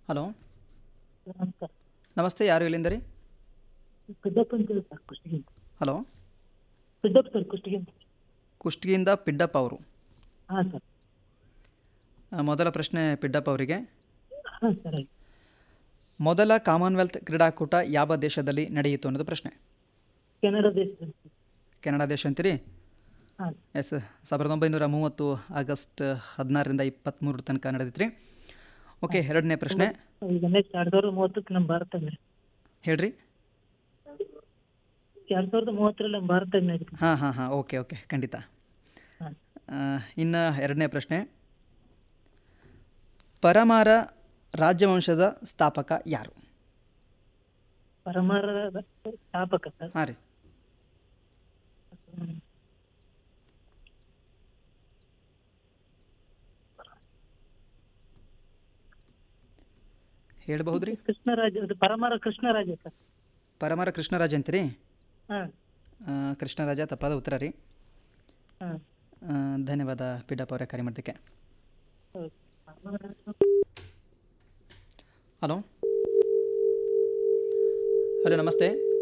Hello ನಮಸ್ಕಾರ ನಮಸ್ತೆ ಯಾರು ಎಲ್ಲಿಂದ ರೀ ಪಿಡ್ಡಪ್ಪ ಅಂತ ಹೇಳಿ ಸರ್ ಕುಷ್ಟಗಿಂದ ಹಲೋ ಪಿಡ್ಡಪ್ಪ ಸರ್ ಕುಷ್ಟಗಿಂದ ಕುಷ್ಟಗಿಯಿಂದ ಪಿಡ್ಡಪ್ಪ ಅವರು ಹಾಂ ಸರ್ ಆ, ಮೊದಲ ಪ್ರಶ್ನೆ ಪಿಡ್ಡಪ್ಪ ಅವರಿಗೆ ಹಾಂ ಸರ್ ಆಯ್ತು ಮೊದಲ ಕಾಮನ್ವೆಲ್ತ್ ಕ್ರೀಡಾಕೂಟ ಯಾವ ದೇಶದಲ್ಲಿ ನಡೆಯಿತು ಅನ್ನೋದು ಪ್ರಶ್ನೆ ಕೆನಡಾ ದೇಶದಲ್ಲಿ ಸರ್ ಕೆನಡಾ ದೇಶ ಅಂತೀರಿ ಹಾಂ ಎಸ್ ಸಾವಿರದ ಒಂಬೈನೂರ ಮೂವತ್ತು ಆಗಸ್ಟ್ ಹದಿನಾರರಿಂದ ಇಪ್ಪತ್ತ್ಮೂರರ ತನಕ ನಡೆದಿತ್ತು ರೀ ಓಕೆ ಎರಡನೇ ಪ್ರಶ್ನೆ ಈಗ ನೆಕ್ಸ್ಟ್ ಎರಡು ಸಾವಿರದ ಮೂವತ್ತಕ್ಕೆ ನಮ್ಮ ಭಾರತ ನಡೆ ಹೇಳ್ರಿ ಎರಡು ಸಾವಿರದ ಮೂವತ್ತರಲ್ಲಿ ನಮ್ಮ ಭಾರತ ನಡೀತು ಹಾಂ ಹಾಂ ಹಾಂ ಓಕೆ ಓಕೆ ಖಂಡಿತ ಹಾಂ ಇನ್ನು ಎರಡನೇ ಪ್ರಶ್ನೆ ಪರಮಾರ ರಾಜವಂಶದ ಸ್ಥಾಪಕ ಯಾರು ಪರಮಾರದ ಸ್ಥಾಪಕ ಸರ್ ಹಾಂ ರೀ ಹ್ಮ್. ಹೇಳ್ಬಹುದು ರೀ ಕೃಷ್ಣರಾಜ ಅದು ಪರಮಾರ ಕೃಷ್ಣರಾಜ ಸರ್ ಪರಮಾರ ಕೃಷ್ಣರಾಜ ಅಂತೀರಿ ಹಾಂ ಆ, ಕೃಷ್ಣರಾಜ ತಪ್ಪಾದ ಉತ್ತರ ರೀ ಹಾಂ ಆ, ಧನ್ಯವಾದ ಪಿಡಪ್ಪ ಅವರೇ ಕರೆ ಮಾಡೋದಕ್ಕೆ ಹಲೋ ಹಲೋ ನಮಸ್ತೆ